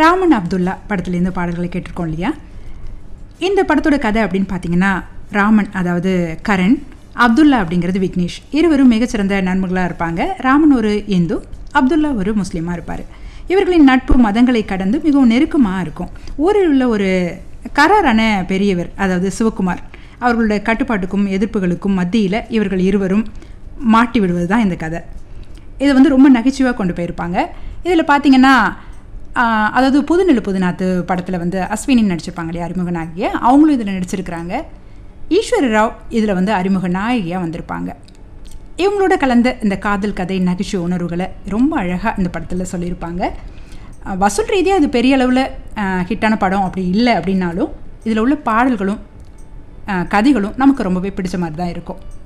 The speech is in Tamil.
ராமன் அப்துல்லா படத்துலேருந்து பாடல்களை கேட்டிருக்கோம் இல்லையா இந்த படத்தோட கதை அப்படின்னு பார்த்தீங்கன்னா ராமன் அதாவது கரண் அப்துல்லா அப்படிங்கிறது விக்னேஷ் இருவரும் மிகச்சிறந்த நண்பர்களாக இருப்பாங்க ராமன் ஒரு இந்து அப்துல்லா ஒரு முஸ்லீமாக இருப்பார் இவர்களின் நட்பு மதங்களை கடந்து மிகவும் நெருக்கமாக இருக்கும் ஊரில் உள்ள ஒரு கராரான பெரியவர் அதாவது சிவகுமார் அவர்களுடைய கட்டுப்பாட்டுக்கும் எதிர்ப்புகளுக்கும் மத்தியில் இவர்கள் இருவரும் மாட்டி விடுவது தான் இந்த கதை இதை வந்து ரொம்ப நகைச்சுவாக கொண்டு போயிருப்பாங்க இதில் பார்த்தீங்கன்னா ஆஹ், அதாவது புதுநிலை புதுநாத்து படத்தில் வந்து அஸ்வினி நடிச்சிருப்பாங்க இல்லையா அறிமுக நாயகியை அவங்களும் இதில் நடிச்சிருக்கிறாங்க ஈஸ்வர ராவ் இதில் வந்து அறிமுக நாயகியாக வந்திருப்பாங்க இவங்களோட கலந்த இந்த காதல் கதை நகைச்சுவை உணர்வுகளை ரொம்ப அழகாக இந்த படத்தில் சொல்லியிருப்பாங்க அஹ், வசூல் ரீதியாக அது பெரிய அளவில் ஹிட்டான படம் அப்படி இல்லை அப்படின்னாலும் இதில் உள்ள பாடல்களும் அஹ், கதைகளும் நமக்கு ரொம்பவே பிடிச்ச மாதிரி தான் இருக்கும்